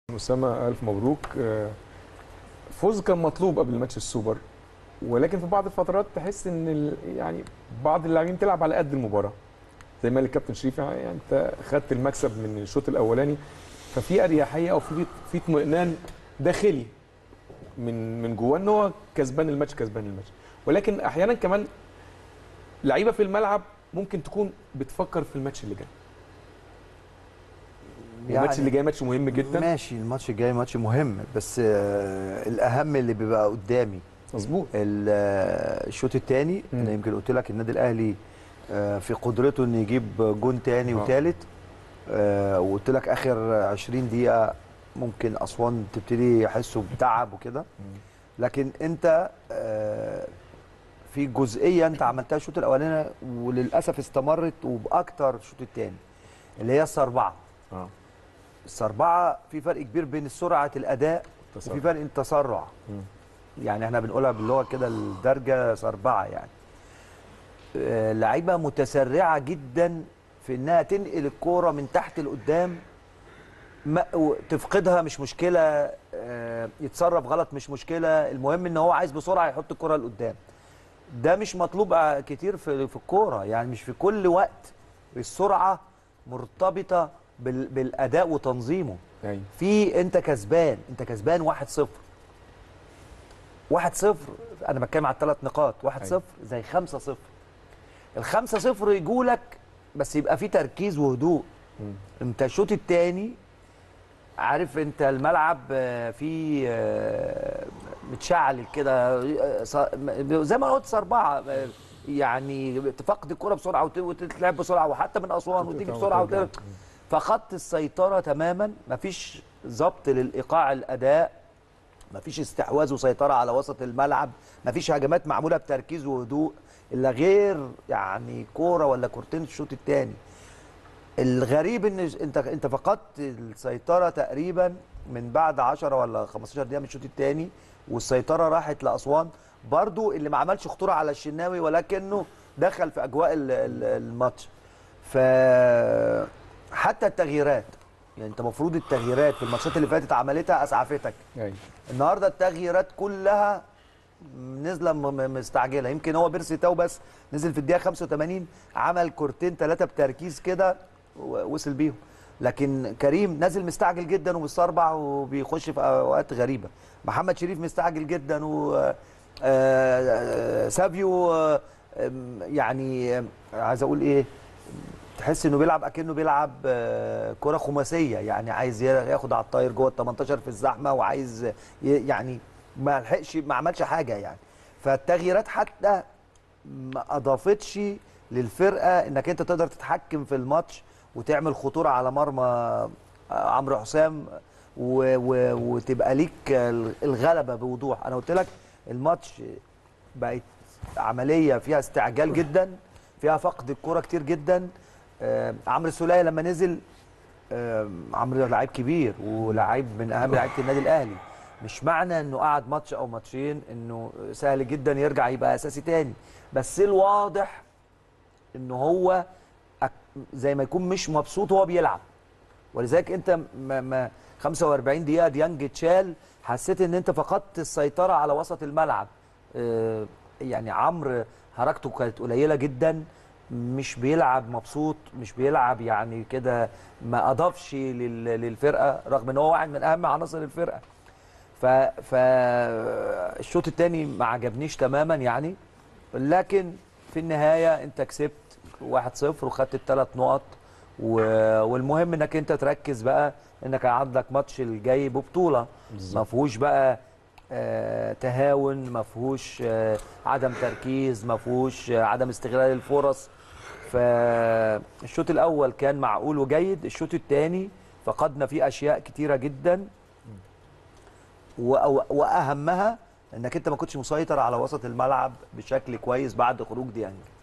اسامه الف مبروك آه، فوز كان مطلوب قبل ماتش السوبر ولكن في بعض الفترات تحس ان ال- يعني بعض اللاعبين تلعب على قد المباراه زي ما قال الكابتن شريف يعني انت خدت المكسب من الشوط الاولاني ففي اريحيه او في في اطمئنان داخلي من من جواه ان هو كسبان الماتش كسبان الماتش ولكن احيانا كمان لعيبه في الملعب ممكن تكون بتفكر في الماتش اللي جاي الماتش اللي جاي ماتش مهم جدا ماشي الماتش الجاي ماتش مهم بس آه الاهم اللي بيبقى قدامي مظبوط ال- آه، الشوط الثاني مم. انا يمكن قلت لك النادي الاهلي آه، في قدرته انه يجيب جون تاني آه. وثالث وقلت لك اخر 20 دقيقه ممكن اسوان تبتدي يحسوا بتعب وكده لكن انت آه، في جزئيه انت عملتها الشوط الاولاني وللاسف استمرت وباكتر الشوط الثاني اللي هي السربعه اه السربعه في فرق كبير بين سرعه الاداء تسرع. وفي فرق التسرع مم. يعني احنا بنقولها باللغه كده الدرجه سربعه يعني آه، لعيبه متسرعه جدا في انها تنقل الكوره من تحت لقدام ما و- تفقدها مش مشكله آه، يتصرف غلط مش مشكله المهم ان هو عايز بسرعه يحط الكره لقدام ده مش مطلوب آه، كتير في في الكوره يعني مش في كل وقت السرعه مرتبطه بال- بالاداء وتنظيمه ايوه في انت كسبان انت كسبان 1-0 1-0 انا بتكلم على الثلاث نقاط 1-0 أيوة. زي 5-0 ال 5-0 يجوا لك بس يبقى في تركيز وهدوء مم. انت الشوط الثاني عارف انت الملعب آه، فيه آه، متشعل كده آه، ص- زي ما قلت اربعه آه، يعني تفقد الكره بسرعه وت- وتتلعب بسرعه وحتى من اسوان وتيجي بسرعه وترجع. وت... فخط السيطره تماما مفيش ضبط للايقاع الاداء مفيش استحواذ وسيطره على وسط الملعب مفيش هجمات معموله بتركيز وهدوء الا غير يعني كوره ولا كورتين في الشوط الثاني الغريب ان انت انت فقدت السيطره تقريبا من بعد 10 ولا 15 دقيقه من الشوط الثاني والسيطره راحت لاسوان برضو اللي ما عملش خطوره على الشناوي ولكنه دخل في اجواء ال- ال- الماتش ف حتى التغييرات يعني انت المفروض التغييرات في الماتشات اللي فاتت عملتها اسعفتك ايوه النهارده التغييرات كلها نازله م- م- مستعجله يمكن هو بيرسي تاو بس نزل في الدقيقه 85 عمل كورتين ثلاثه بتركيز كده ووصل بيهم لكن كريم نازل مستعجل جدا ومستربع وبيخش في اوقات غريبه محمد شريف مستعجل جدا و آه، آه، سافيو آه، آم، يعني آم، عايز اقول ايه تحس انه بيلعب اكنه بيلعب آه، كره خماسيه يعني عايز ياخد على الطاير جوه ال 18 في الزحمه وعايز ي- يعني ما لحقش ما عملش حاجه يعني فالتغييرات حتى ما اضافتش للفرقه انك انت تقدر تتحكم في الماتش وتعمل خطوره على مرمى آه، عمرو حسام و و وتبقى ليك الغلبه بوضوح انا قلت لك الماتش بقت عمليه فيها استعجال جدا فيها فقد الكوره كتير جدا آه، عمرو السوليه لما نزل آه، عمرو لعيب كبير ولاعيب من اهم لعيبه النادي الاهلي مش معنى انه قعد ماتش او ماتشين انه سهل جدا يرجع يبقى اساسي تاني بس الواضح انه هو أك- زي ما يكون مش مبسوط وهو بيلعب ولذلك انت ما ما 45 دقيقه ديانج اتشال حسيت ان انت فقدت السيطره على وسط الملعب آه، يعني عمرو حركته كانت قليله جدا مش بيلعب مبسوط مش بيلعب يعني كده ما اضافش لل- للفرقه رغم ان هو واحد من اهم عناصر الفرقه ف ف الشوط الثاني ما عجبنيش تماما يعني لكن في النهايه انت كسبت 1-0 وخدت الثلاث نقط و... والمهم انك انت تركز بقى انك عندك ماتش الجاي ببطوله ما فيهوش بقى آه تهاون ما فيهوش آه عدم تركيز ما فيهوش آه عدم استغلال الفرص فالشوط الاول كان معقول وجيد الشوط الثاني فقدنا فيه اشياء كتيره جدا و- واهمها انك انت ما كنتش مسيطر على وسط الملعب بشكل كويس بعد خروج ديانج